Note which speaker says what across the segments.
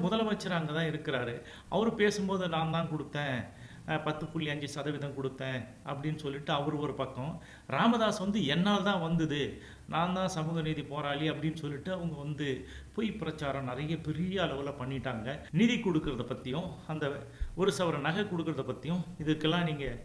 Speaker 1: முதலமைச்சர் அங்கே தான் இருக்கிறாரு அவர் பேசும்போது நான் தான் கொடுத்தேன் அஹ், பத்து புள்ளி அஞ்சு சதவீதம் கொடுத்தேன் அப்படின்னு சொல்லிட்டு அவர் ஒரு பக்கம் ராமதாஸ் வந்து என்னால் தான் வந்தது நான் தான் சமூக நீதி போராளி அப்படின்னு சொல்லிட்டு அவங்க வந்து பொய் பிரச்சாரம் நிறைய பெரிய அளவில் பண்ணிட்டாங்க நிதி கொடுக்கறத பற்றியும் அந்த ஒரு சவர நகை கொடுக்கறத பற்றியும் இதுக்கெல்லாம் நீங்கள்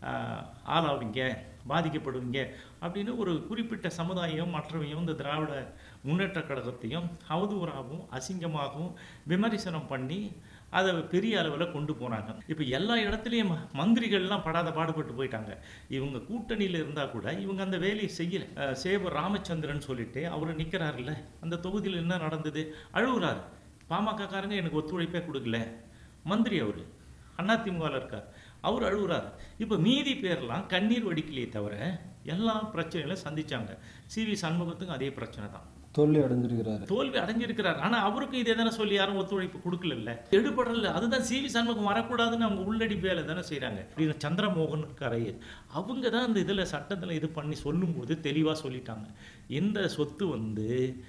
Speaker 1: ஆளாவீங்க பாதிக்கப்படுவீங்க அப்படின்னு ஒரு குறிப்பிட்ட சமுதாயம் மற்றவையும் இந்த திராவிட முன்னேற்ற கழகத்தையும் அவதூறாகவும் அசிங்கமாகவும் விமர்சனம் பண்ணி அதை பெரிய அளவில் கொண்டு போனாங்க இப்போ எல்லா இடத்துலையும் ம- மந்திரிகள்லாம் படாத பாடுபட்டு போயிட்டாங்க இவங்க கூட்டணியில் இருந்தால் கூட இவங்க அந்த வேலையை செய்யல அஹ் சேவ ராமச்சந்திரன் சொல்லிட்டு அவர் நிற்கிறாருல்ல அந்த தொகுதியில் என்ன நடந்தது அழுகுறாரு பாமக காரங்க எனக்கு ஒத்துழைப்பே கொடுக்கல மந்திரி அவர் அதிமுகவில் இருக்கார் அவர் அழுகுறாரு இப்போ மீதி பேர்லாம் கண்ணீர் வடிக்கலையே தவிர எல்லா பிரச்சனைகளும் சந்திச்சாங்க சி வி சண்முகத்துக்கும் அதே பிரச்சனை தான்
Speaker 2: தோல்வி அடைஞ்சிருக்கிறாரு
Speaker 1: தோல்வி அடைஞ்சிருக்கிறார் ஆனா அவருக்கும் இதே தானே சொல்லி யாரும் ஒத்துழைப்பு கொடுக்கல எடுபடல அதுதான் சிவி சண்முகம் வரக்கூடாதுன்னு அவங்க உள்ளடி வேலை தானே செய்றாங்க அப்படின்னு சந்திரமோகன் இருக்காரு அவங்க தான் அந்த இதுல சட்டத்துல இது பண்ணி சொல்லும்போது தெளிவா சொல்லிட்டாங்க இந்த சொத்து வந்து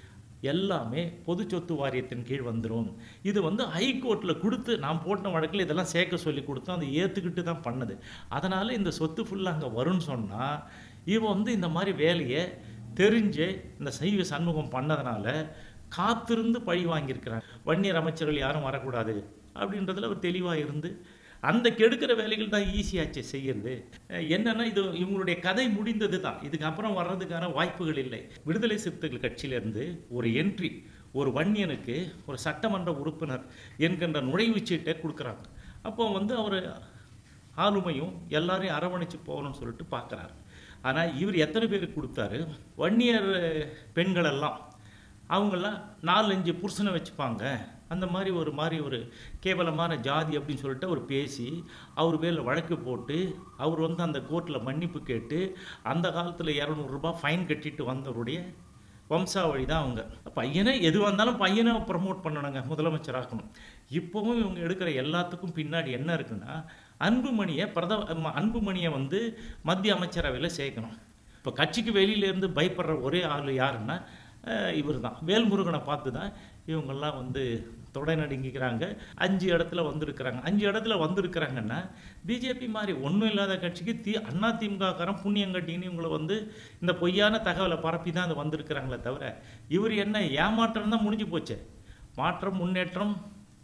Speaker 1: எல்லாமே பொது சொத்து வாரியத்தின் கீழ் வந்துரும் இது வந்து ஹைகோர்ட்டில் கொடுத்து நான் போட்ட வழக்கில் இதெல்லாம் சேர்க்க சொல்லி கொடுத்தோம் அதை ஏற்றுக்கிட்டு தான் பண்ணது அதனால் இந்த சொத்து ஃபுல்லாக அங்கே வரும்னு சொன்னால் இவன் வந்து இந்த மாதிரி வேலையை தெரிஞ்சு இந்த சைவ சண்முகம் பண்ணதுனால காத்திருந்து பழி வாங்கியிருக்கிறாங்க வன்னியர் அமைச்சர்கள் யாரும் வரக்கூடாது அப்படின்றதுல அவர் தெளிவாக இருந்து அந்த கெடுக்கிற வேலைகள் தான் ஈஸியாச்சு செய்யறது அஹ் என்னன்னா இது இவங்களுடைய கதை முடிந்தது தான் இதுக்கப்புறம் வர்றதுக்கான வாய்ப்புகள் இல்லை விடுதலை சிறுத்தைகள் கட்சியிலேருந்து ஒரு என்ட்ரி ஒரு வன்னியனுக்கு ஒரு சட்டமன்ற உறுப்பினர் என்கின்ற நுழைவுச்சீட்டை கொடுக்குறாங்க அப்போ வந்து அவர் ஆளுமையும் எல்லாரையும் அரவணைச்சு போகணும்னு சொல்லிட்டு பார்க்குறாரு ஆனால் இவர் எத்தனை பேருக்கு கொடுத்தாரு வன்னியர் பெண்களெல்லாம் அவங்கெல்லாம் நாலஞ்சு புருஷனை வச்சுப்பாங்க அந்த மாதிரி ஒரு மாதிரி ஒரு கேவலமான ஜாதி அப்படின்னு சொல்லிட்டு அவர் பேசி அவர் பேரில் வழக்கு போட்டு அவர் வந்து அந்த கோர்ட்டில் மன்னிப்பு கேட்டு அந்த காலத்தில் இரநூறுபா ஃபைன் கட்டிட்டு வந்தவருடைய வம்சாவழி தான் அவங்க பையனை எது வந்தாலும் பையனை ப்ரமோட் பண்ணணுங்க முதலமைச்சராக்கணும் இப்போவும் இவங்க எடுக்கிற எல்லாத்துக்கும் பின்னாடி என்ன இருக்குன்னா அன்புமணியை பிரதம அன்புமணியை வந்து மத்திய அமைச்சரவையில் சேர்க்கணும் இப்போ கட்சிக்கு வெளியிலேருந்து பயப்படுற ஒரே ஆள் யாருன்னா இவர் தான் வேல்முருகனை பார்த்து தான் இவங்கெல்லாம் வந்து தொடை நடுங்கிக்கிறாங்க அஞ்சு இடத்துல வந்திருக்கிறாங்க அஞ்சு இடத்துல வந்திருக்கிறாங்கன்னா பிஜேபி மாதிரி ஒன்றும் இல்லாத கட்சிக்கு தி அண்ணா திமுககாரன் புண்ணியம் கட்டின்னு இவங்களை வந்து இந்த பொய்யான தகவலை பரப்பி தான் அது வந்திருக்கிறாங்களே தவிர இவர் என்ன ஏமாற்றம் தான் முடிஞ்சு போச்சு மாற்றம் முன்னேற்றம்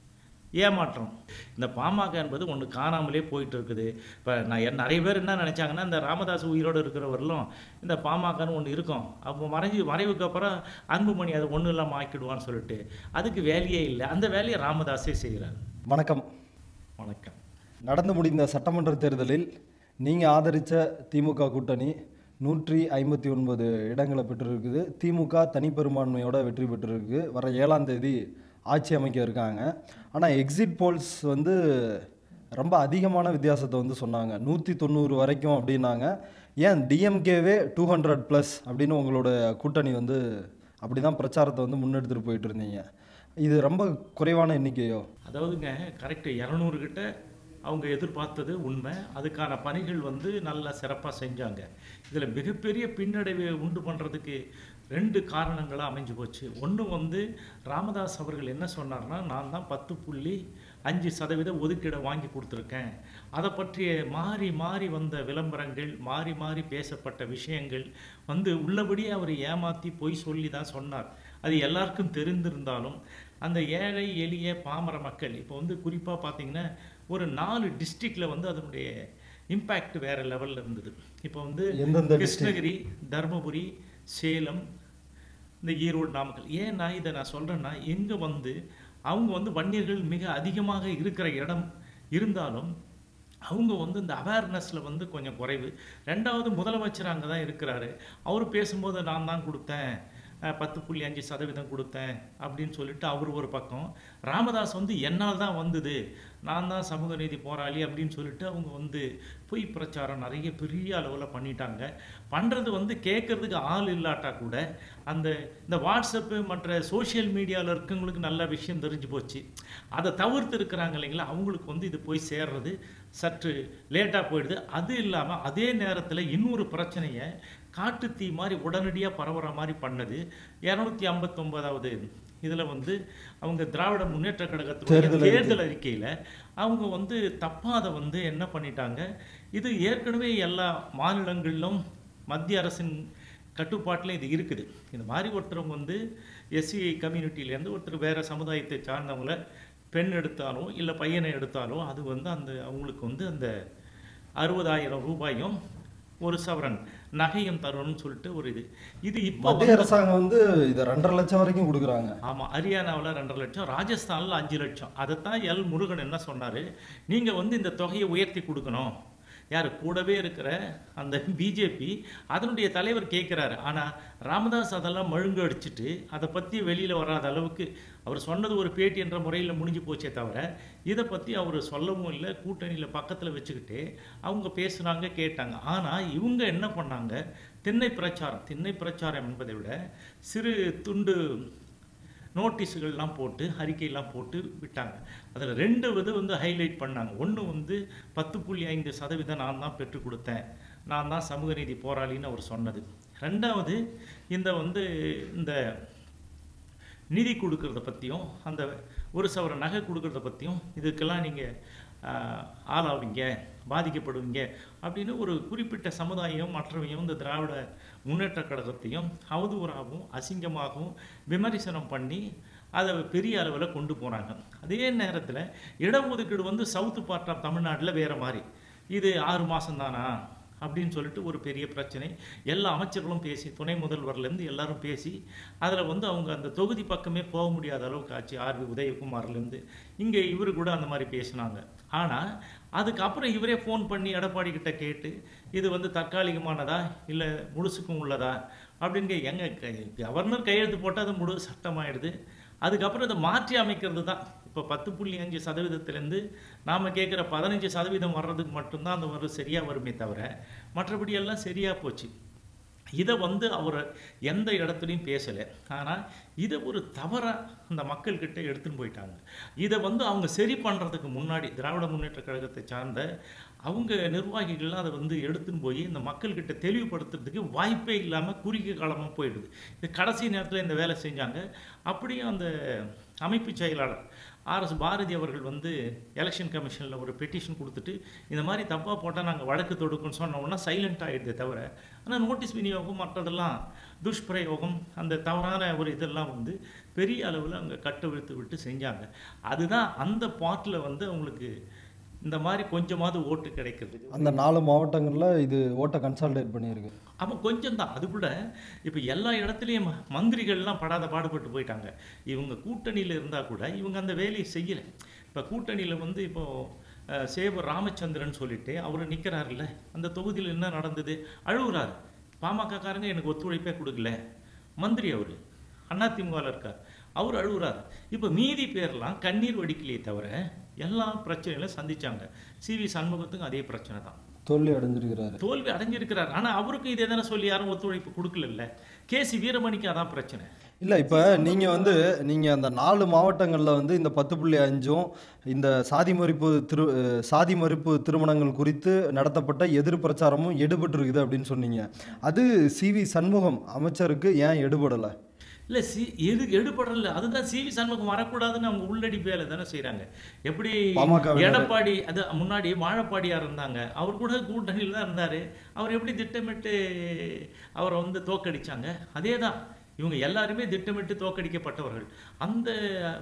Speaker 1: ஏமாற்றம் இந்த பாமக என்பது ஒன்று காணாமலே போயிட்டு இருக்குது இப்போ நான் என் நிறைய பேர் என்ன நினச்சாங்கன்னா இந்த ராமதாஸ் உயிரோடு இருக்கிறவர்களும் இந்த பாமகன்னு ஒன்று இருக்கும் அப்போ மறைஞ்சு மறைவுக்கு அப்புறம் அன்புமணி அதை ஒன்றும் இல்லாமல் ஆக்கிடுவான்னு சொல்லிட்டு அதுக்கு வேலையே இல்லை அந்த வேலையை ராமதாஸே செய்கிறார்
Speaker 2: வணக்கம்
Speaker 1: வணக்கம்
Speaker 2: நடந்து முடிந்த சட்டமன்ற தேர்தலில் நீங்கள் ஆதரித்த திமுக கூட்டணி நூற்றி ஐம்பத்தி ஒன்பது இடங்களை பெற்றிருக்குது திமுக தனிப்பெரும்பான்மையோட வெற்றி பெற்றிருக்கு வர ஏழாம் தேதி ஆட்சி அமைக்க இருக்காங்க ஆனால் எக்ஸிட் போல்ஸ் வந்து ரொம்ப அதிகமான வித்தியாசத்தை வந்து சொன்னாங்க நூற்றி தொண்ணூறு வரைக்கும் அப்படின்னாங்க ஏன் டிஎம்கேவே டூ ஹண்ட்ரட் ப்ளஸ் அப்படின்னு உங்களோட கூட்டணி வந்து அப்படி தான் பிரச்சாரத்தை வந்து முன்னெடுத்துட்டு போயிட்டு இருந்தீங்க இது ரொம்ப குறைவான எண்ணிக்கையோ
Speaker 1: அதாவதுங்க கரெக்டு இரநூறு கிட்ட அவங்க எதிர்பார்த்தது உண்மை அதுக்கான பணிகள் வந்து நல்லா சிறப்பாக செஞ்சாங்க இதில் மிகப்பெரிய பின்னடைவை உண்டு பண்ணுறதுக்கு ரெண்டு காரணங்களாக அமைஞ்சு போச்சு ஒன்று வந்து ராமதாஸ் அவர்கள் என்ன சொன்னார்னா நான் தான் பத்து புள்ளி அஞ்சு சதவீத ஒதுக்கீடை வாங்கி கொடுத்துருக்கேன் அதை பற்றிய மாறி மாறி வந்த விளம்பரங்கள் மாறி மாறி பேசப்பட்ட விஷயங்கள் வந்து உள்ளபடியே அவர் ஏமாற்றி பொய் சொல்லி தான் சொன்னார் அது எல்லாருக்கும் தெரிந்திருந்தாலும் அந்த ஏழை எளிய பாமர மக்கள் இப்போ வந்து குறிப்பாக பார்த்தீங்கன்னா ஒரு நாலு டிஸ்ட்ரிக்டில் வந்து அதனுடைய இம்பேக்ட் வேற லெவலில் இருந்தது இப்போ வந்து
Speaker 2: எந்தெந்த district?
Speaker 1: கிருஷ்ணகிரி தருமபுரி சேலம் இந்த ஈரோடு நாமக்கல் ஏன் நான் இதை நான் சொல்கிறேன்னா எங்கே வந்து அவங்க வந்து வன்னியர்கள் மிக அதிகமாக இருக்கிற இடம் இருந்தாலும் அவங்க வந்து இந்த அவேர்னஸில் வந்து கொஞ்சம் குறைவு ரெண்டாவது முதலமைச்சர் அங்கே தான் இருக்கிறாரு அவர் பேசும்போது நான் தான் கொடுத்தேன் அஹ், பத்து புள்ளி அஞ்சு சதவீதம் கொடுத்தேன் அப்படின்னு சொல்லிட்டு அவர் ஒரு பக்கம் ராமதாஸ் வந்து என்னால் தான் வந்தது நான் தான் சமூக நீதி போராளி அப்படின்னு சொல்லிட்டு அவங்க வந்து பொய் பிரச்சாரம் நிறைய பெரிய அளவில் பண்ணிட்டாங்க பண்ணுறது வந்து கேட்கறதுக்கு ஆள் இல்லாட்டா கூட அந்த இந்த வாட்ஸ்அப்பு மற்ற சோஷியல் மீடியாவில் இருக்கவங்களுக்கு நல்ல விஷயம் தெரிஞ்சு போச்சு அதை தவிர்த்து இருக்கிறாங்க இல்லைங்களா அவங்களுக்கு வந்து இது போய் சேர்றது சற்று லேட்டாக போயிடுது அது இல்லாமல் அதே நேரத்தில் இன்னொரு பிரச்சனையை காட்டுத்தீ மாதிரி உடனடியாக பரவுற மாதிரி பண்ணது இரநூத்தி ஐம்பத்தொம்போதாவது இதில் வந்து அவங்க திராவிட முன்னேற்ற கழகத்துடைய
Speaker 2: தேர்தல் அறிக்கை.
Speaker 1: தேர்தல் அறிக்கையில் அவங்க வந்து தப்பாக அதை வந்து என்ன பண்ணிட்டாங்க இது ஏற்கனவே எல்லா மாநிலங்களிலும் மத்திய அரசின் கட்டுப்பாட்டில் இது இருக்குது இந்த மாதிரி ஒருத்தர் வந்து எஸ்சி கம்யூனிட்டியிலேருந்து ஒருத்தர் வேறு சமுதாயத்தை சார்ந்தவங்கள பெண் எடுத்தாலும் இல்லை பையனை எடுத்தாலும் அது வந்து அந்த அவங்களுக்கு வந்து அந்த அறுபதாயிரம் ரூபாயும் ஒரு சவரன் நகையும் தரணும்னு சொல்லிட்டு ஒரு இது இது இப்போ
Speaker 2: மத்திய அரசாங்கம் வந்து இதை ரெண்டரை லட்சம் வரைக்கும் கொடுக்குறாங்க
Speaker 1: ஆமாம் ஹரியானாவில் ரெண்டரை லட்சம் ராஜஸ்தானில் அஞ்சு லட்சம் அதைத்தான் எல் முருகன் என்ன சொன்னார் நீங்கள் வந்து இந்த தொகையை உயர்த்தி கொடுக்கணும் யார் கூடவே இருக்கிற அந்த பிஜேபி அதனுடைய தலைவர் கேட்குறாரு ஆனால் ராமதாஸ் அதெல்லாம் மழுங்கு அடிச்சிட்டு அதை பற்றி வெளியில் வராத அளவுக்கு அவர் சொன்னது ஒரு பேட்டி என்ற முறையில் முடிஞ்சு போச்சே தவிர இதை பற்றி அவர் சொல்லவும் இல்லை கூட்டணியில் பக்கத்தில் வச்சுக்கிட்டு அவங்க பேசுனாங்க கேட்டாங்க ஆனால் இவங்க என்ன பண்ணாங்க திண்ணை பிரச்சாரம் திண்ணை பிரச்சாரம் என்பதை விட சிறு துண்டு நோட்டீஸுகள்லாம் போட்டு அறிக்கையெல்லாம் போட்டு விட்டாங்க அதில் ரெண்டு இது வந்து ஹைலைட் பண்ணாங்க ஒன்று வந்து பத்து புள்ளி ஐந்து சதவீதம் நான் தான் பெற்றுக் கொடுத்தேன் நான் தான் சமூக நீதி போராளின்னு அவர் சொன்னது ரெண்டாவது இந்த வந்து இந்த நிதி கொடுக்கறத பற்றியும் அந்த ஒரு சவர நகை கொடுக்கறத பற்றியும் இதுக்கெல்லாம் நீங்கள் ஆளாவீங்க பாதிக்கப்படுவீங்க அப்படின்னு ஒரு குறிப்பிட்ட சமுதாயம் மற்றவையும் இந்த திராவிட முன்னேற்ற கழகத்தையும் அவதூறாகவும் அசிங்கமாகவும் விமர்சனம் பண்ணி அதை பெரிய அளவில் கொண்டு போனாங்க அதே நேரத்தில் இடஒதுக்கீடு வந்து சவுத்து பார்ட் ஆஃப் தமிழ்நாட்டில் வேறு மாதிரி இது ஆறு மாதம் தானா அப்படின்னு சொல்லிட்டு ஒரு பெரிய பிரச்சனை எல்லா அமைச்சர்களும் பேசி துணை முதல்வர்லேருந்து எல்லாரும் பேசி அதில் வந்து அவங்க அந்த தொகுதி பக்கமே போக முடியாத அளவுக்கு ஆச்சு ஆர்வி உதயகுமார்லேருந்து இங்கே இவரு கூட அந்த மாதிரி பேசினாங்க ஆனால் அதுக்கப்புறம் இவரே ஃபோன் பண்ணி எடப்பாடி கிட்ட கேட்டு இது வந்து தற்காலிகமானதா இல்லை முழுசுக்கும் உள்ளதா அப்படின்னு கே- எங்க க- கவர்னர் கையெழுத்து போட்டால் அது முழு சட்டமாயிடுது அதுக்கப்புறம் இதை மாற்றி அமைக்கிறது தான் இப்போ பத்து புள்ளி அஞ்சு சதவீதத்திலேருந்து நாம் கேட்குற பதினஞ்சு சதவீதம் வர்றதுக்கு மட்டும்தான் அந்த வரும் சரியாக வருமே தவிர மற்றபடி எல்லாம் சரியாக போச்சு இதை வந்து அவர் எந்த இடத்துலையும் பேசலை ஆனால் இதை ஒரு தவறாக அந்த மக்கள்கிட்ட எடுத்துன்னு போயிட்டாங்க இதை வந்து அவங்க சரி பண்ணுறதுக்கு முன்னாடி திராவிட முன்னேற்ற கழகத்தை சார்ந்த அவங்க நிர்வாகிகள்லாம் அதை வந்து எடுத்துன்னு போய் இந்த மக்கள்கிட்ட தெளிவுபடுத்துறதுக்கு வாய்ப்பே இல்லாமல் குறுகிய காலமாக போயிடுது இது கடைசி நேரத்தில் இந்த வேலை செஞ்சாங்க அப்படியும் அந்த அமைப்பு செயலாளர் ஆர்எஸ் பாரதி அவர்கள் வந்து எலெக்ஷன் கமிஷனில் ஒரு பெட்டிஷன் கொடுத்துட்டு இந்த மாதிரி தப்பாக போட்டால் நாங்கள் வழக்கு தொடுக்குன்னு சொன்ன உடனே சைலண்ட் ஆகிடுதே தவிர ஆனால் நோட்டீஸ் விநியோகம் மற்றதெல்லாம் துஷ்பிரயோகம் அந்த தவறான ஒரு இதெல்லாம் வந்து பெரிய அளவில் அவங்க கட்டவிழ்த்து விட்டு செஞ்சாங்க அதுதான் அந்த பாட்டில் வந்து அவங்களுக்கு இந்த மாதிரி கொஞ்சமாவது ஓட்டு கிடைக்கிறது
Speaker 2: அந்த நாலு மாவட்டங்களில் இது ஓட்டை கன்சால்டேட் பண்ணியிருக்கு
Speaker 1: அவன் கொஞ்சம் தான் அது கூட இப்போ எல்லா இடத்துலையும் ம- மந்திரிகள்லாம் படாத பாடுபட்டு போயிட்டாங்க இவங்க கூட்டணியில் இருந்தால் கூட இவங்க அந்த வேலையை செய்யலை இப்போ கூட்டணியில் வந்து இப்போ அஹ், சேவூர் ராமச்சந்திரன் சொல்லிட்டு அவர் நிற்கிறாருல்ல அந்த தொகுதியில் என்ன நடந்தது அழுகுறாரு பாமகக்காரங்க எனக்கு ஒத்துழைப்பே கொடுக்கல மந்திரி அவர் அதிமுகவில் இருக்கார் அவர் அழுகுறாரு இப்போ மீதி பேர்லாம் கண்ணீர் வடிக்கலையே தவிர எல்லா பிரச்சனைகளும் சந்திச்சாங்க சி வி சண்முகத்துக்கும் அதே பிரச்சனை தான்
Speaker 2: தோல்வி அடைஞ்சிருக்கிறாரு
Speaker 1: தோல்வி அடைஞ்சிருக்கிறார் ஆனா அவருக்கும் இதே தானே சொல்லி யாரும் ஒத்துழைப்பு கொடுக்கல கேசி வீரமணிக்கு அதான் பிரச்சனை
Speaker 2: இல்லை இப்போ நீங்கள் வந்து நீங்கள் அந்த நாலு மாவட்டங்களில் வந்து இந்த பத்து புள்ளி அஞ்சும் இந்த சாதி மறுப்பு திரு அஹ் சாதி மறுப்பு திருமணங்கள் குறித்து நடத்தப்பட்ட எதிர் பிரச்சாரமும் எடுபட்டிருக்குது அப்படின்னு சொன்னீங்க அது சி வி சண்முகம் அமைச்சருக்கு ஏன் எடுபடலை
Speaker 1: இல்ல சி எது எடுபடல அதுதான் சி வி சண்முகம் வரக்கூடாதுன்னு அவங்க உள்ளடி வேலை தானே செய்றாங்க எப்படி
Speaker 2: பாமக வினர்.
Speaker 1: எடப்பாடி அது முன்னாடி வாழப்பாடியார் இருந்தாங்க அவர் கூட கூட்டணியில் தான் இருந்தாரு அவர் எப்படி திட்டமிட்டு அவரை வந்து தோக்கடிச்சாங்க அதே தான் இவங்க எல்லாருமே திட்டமிட்டு தோக்கடிக்கப்பட்டவர்கள் அந்த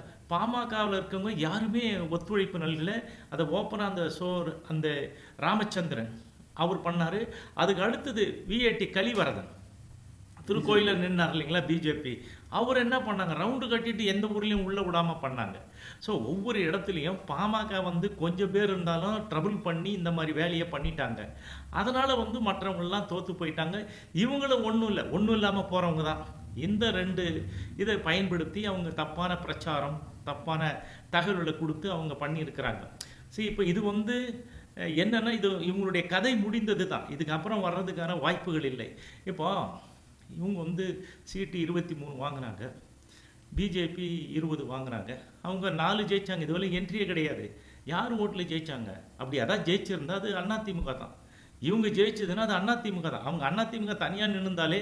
Speaker 1: பாமகவில் இருக்கவங்க யாருமே ஒத்துழைப்பு நல்கல அதை ஓப்பனாக அந்த சோர் அந்த ராமச்சந்திரன் அவர் பண்ணாரு அதுக்கு அடுத்தது விஏடி கலிவரதன் திருக்கோயிலில் நின்னார் இல்லைங்களா பிஜேபி அவர் என்ன பண்ணாங்க ரவுண்டு கட்டிட்டு எந்த ஊர்லேயும் உள்ள விடாம பண்ணாங்க ஸோ ஒவ்வொரு இடத்துலையும் பாமக வந்து கொஞ்சம் பேர் இருந்தாலும் ட்ரபிள் பண்ணி இந்த மாதிரி வேலையை பண்ணிட்டாங்க அதனால வந்து மற்றவங்கெல்லாம் தோத்து போயிட்டாங்க இவங்களும் ஒன்றும் இல்லை ஒன்றும் இல்லாமல் போகிறவங்க தான் இந்த ரெண்டு இதை பயன்படுத்தி அவங்க தப்பான பிரச்சாரம் தப்பான தகவல்களை கொடுத்து அவங்க பண்ணியிருக்கிறாங்க சரி இப்போ இது வந்து அஹ், என்னன்னா இது இவங்களுடைய கதை முடிந்தது தான் இதுக்கப்புறம் வர்றதுக்கான வாய்ப்புகள் இல்லை இப்போ இவங்க வந்து சீட்டு இருபத்தி மூணு வாங்கினாங்க பிஜேபி இருபது வாங்குறாங்க அவங்க நாலு ஜெயிச்சாங்க இதுவரை என்ட்ரியே கிடையாது யார் ஓட்டில் ஜெயிச்சாங்க அப்படி அதான் ஜெயிச்சிருந்தா அது அதிமுக தான் இவங்க ஜெயிச்சதுன்னா அது அதிமுக தான் அவங்க அதிமுக தனியாக நின்றுந்தாலே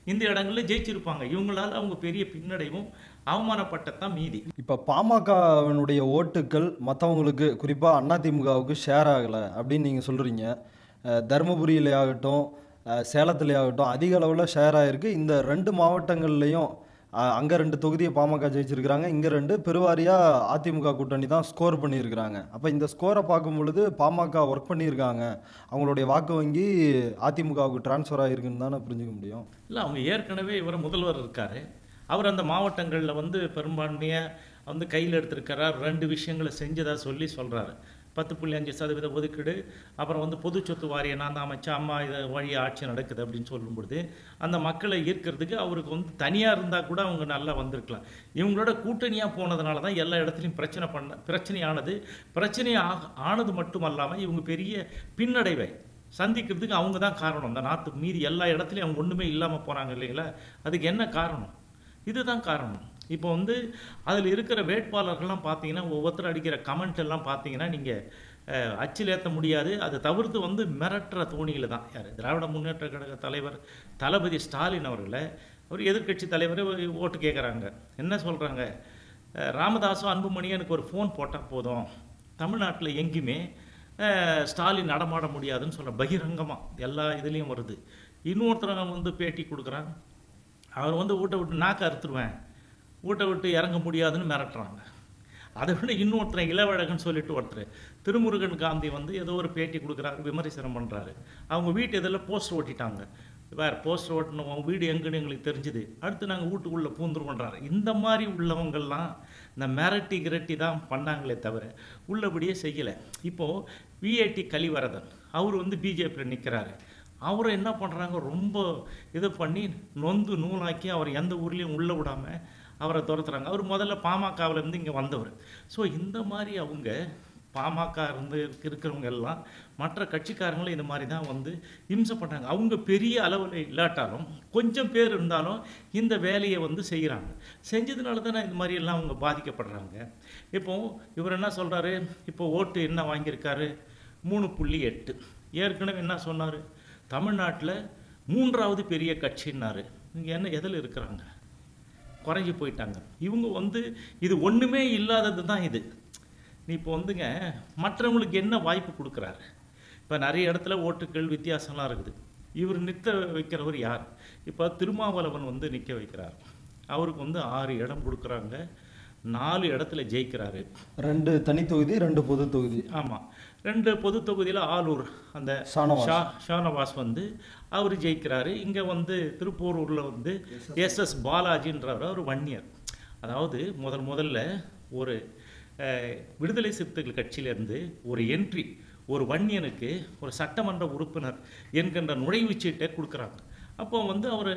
Speaker 1: இந்த இடங்கள்ல ஜெயிச்சிருப்பாங்க இவங்களால அவங்க பெரிய பின்னடைவும் அவமானப்பட்டதான் மீதி
Speaker 2: இப்போ பாமகவினுடைய ஓட்டுக்கள் மற்றவங்களுக்கு குறிப்பாக அதிமுகவுக்கு ஷேர் ஆகலை அப்படின்னு நீங்கள் சொல்கிறீங்க தருமபுரியிலே ஆகட்டும் அஹ், சேலத்திலே ஆகட்டும் அதிக அளவில் ஷேர் ஆகிருக்கு இந்த ரெண்டு மாவட்டங்கள்லேயும் அங்கே ரெண்டு தொகுதியை பாமக ஜெயிச்சிருக்கிறாங்க இங்கே ரெண்டு பெருவாரியாக அதிமுக கூட்டணி தான் ஸ்கோர் பண்ணியிருக்கிறாங்க அப்போ இந்த ஸ்கோரை பார்க்கும் பொழுது பாமக ஒர்க் பண்ணியிருக்காங்க அவங்களுடைய வாக்கு வங்கி அதிமுகவுக்கு ட்ரான்ஸ்ஃபர் ஆகிருக்குன்னு தானே புரிஞ்சுக்க முடியும்
Speaker 1: இல்லை அவங்க ஏற்கனவே இவர் முதல்வர் இருக்காரு அவர் அந்த மாவட்டங்களில் வந்து பெரும்பான்மையாக வந்து கையில் எடுத்திருக்கிறார் ரெண்டு விஷயங்களை செஞ்சதா சொல்லி சொல்கிறாரு பத்து புள்ளி அஞ்சு சதவீத ஒதுக்கீடு அப்புறம் வந்து பொது சொத்து வாரியம் நான் தான் அமைச்சா அம்மா இதை வழி ஆட்சி நடக்குது அப்படின்னு சொல்லும்பொழுது அந்த மக்களை ஈர்க்கிறதுக்கு அவருக்கு வந்து தனியாக இருந்தால் கூட அவங்க நல்லா வந்திருக்கலாம் இவங்களோட கூட்டணியாக போனதுனால தான் எல்லா இடத்துலையும் பிரச்சனை பண்ண பிரச்சனையானது பிரச்சனை ஆக ஆனது மட்டும் அல்லாமல் இவங்க பெரிய பின்னடைவை சந்திக்கிறதுக்கு அவங்க தான் காரணம் இந்த நாட்டு மீதி எல்லா இடத்துலையும் அவங்க ஒன்றுமே இல்லாமல் போகிறாங்க இல்லைங்களா அதுக்கு என்ன காரணம் இதுதான் காரணம் இப்போ வந்து அதில் இருக்கிற வேட்பாளர்கள்லாம் பார்த்தீங்கன்னா ஒவ்வொருத்தர் அடிக்கிற கமெண்ட் எல்லாம் பார்த்தீங்கன்னா நீங்கள் அச்சில் ஏற்ற முடியாது அதை தவிர்த்து வந்து மிரட்டுற தோணியில் தான் யார் திராவிட முன்னேற்ற கழக தலைவர் தளபதி ஸ்டாலின் அவர்களை அவர் எதிர்க்கட்சி தலைவர் ஓட்டு கேட்குறாங்க என்ன சொல்கிறாங்க ராமதாசும் அன்புமணியும் எனக்கு ஒரு ஃபோன் போட்டால் போதும் தமிழ்நாட்டில் எங்கேயுமே அஹ், ஸ்டாலின் நடமாட முடியாதுன்னு சொல்ற பகிரங்கமாக எல்லா இதுலேயும் வருது இன்னொருத்தர் வந்து பேட்டி கொடுக்குறான் அவர் வந்து வீட்டை விட்டு நாக்க அறுத்துருவேன் வீட்டை விட்டு இறங்க முடியாதுன்னு மிரட்டுறாங்க அதை விட இன்னொருத்தர் இளவழகன் சொல்லிட்டு ஒருத்தர் திருமுருகன் காந்தி வந்து ஏதோ ஒரு பேட்டி கொடுக்குறாரு விமர்சனம் பண்ணுறாரு அவங்க வீட்டு இதில் போஸ்டர் ஓட்டிட்டாங்க வேறு போஸ்டர் ஓட்டணும் அவங்க வீடு எங்கன்னு எங்களுக்கு தெரிஞ்சுது அடுத்து நாங்கள் வீட்டுக்குள்ளே பூந்துருவோன்றாரு இந்த மாதிரி உள்ளவங்கெல்லாம் இந்த மிரட்டி கிரட்டி தான் பண்ணாங்களே தவிர உள்ளபடியே செய்யலை இப்போது விஐடி கலிவரதன் அவர் வந்து பிஜேபியில் நிற்கிறாரு அவரை என்ன பண்ணுறாங்க ரொம்ப இது பண்ணி நொந்து நூலாக்கி அவர் எந்த ஊர்லேயும் உள்ளே விடாமல் அவரை துரத்துறாங்க அவர் முதல்ல பாமகவில் இருந்து இங்கே வந்தவர் ஸோ இந்த மாதிரி அவங்க பாமக இருந்து இருக்கிறவங்க எல்லாம் மற்ற கட்சிக்காரங்களும் இந்த மாதிரி தான் வந்து இம்சை பண்ணுறாங்க அவங்க பெரிய அளவில் இல்லாட்டாலும் கொஞ்சம் பேர் இருந்தாலும் இந்த வேலையை வந்து செய்கிறாங்க செஞ்சதுனால தானே இந்த மாதிரி எல்லாம் அவங்க பாதிக்கப்படுறாங்க இப்போ இவர் என்ன சொல்கிறாரு இப்போ ஓட்டு என்ன வாங்கியிருக்காரு மூணு புள்ளி எட்டு ஏற்கனவே என்ன சொன்னார் தமிழ்நாட்டில் மூன்றாவது பெரிய கட்சின்னாரு இங்கே என்ன எதில் இருக்கிறாங்க குறைஞ்சி போயிட்டாங்க இவங்க வந்து இது ஒன்றுமே இல்லாதது தான் இது நீ இப்போ வந்துங்க மற்றவங்களுக்கு என்ன வாய்ப்பு கொடுக்குறாரு இப்போ நிறைய இடத்துல ஓட்டுக்கள் வித்தியாசம்லாம் இருக்குது இவர் நிற்க வைக்கிறவர் யார் இப்போ திருமாவளவன் வந்து நிற்க வைக்கிறார் அவருக்கு வந்து ஆறு இடம் கொடுக்குறாங்க நாலு இடத்துல ஜெயிக்கிறாரு
Speaker 2: ரெண்டு தனி தொகுதி ரெண்டு பொது தொகுதி
Speaker 1: ஆமாம் ரெண்டு பொது தொகுதியில் ஆலூர் அந்த
Speaker 2: ஷானவாஸ்.
Speaker 1: ஷா ஷானவாஸ் வந்து அவர் ஜெயிக்கிறாரு இங்கே வந்து திருப்பூரூரில் வந்து எஸ் எஸ் பாலாஜின்றவர் ஒரு வன்னியர் அதாவது முதல் முதல்ல ஒரு அஹ், விடுதலை சிறுத்தைகள் கட்சியிலேருந்து ஒரு என்ட்ரி ஒரு வன்னியனுக்கு ஒரு சட்டமன்ற உறுப்பினர் என்கின்ற நுழைவுச்சீட்டை கொடுக்குறாங்க அப்போ வந்து அவர்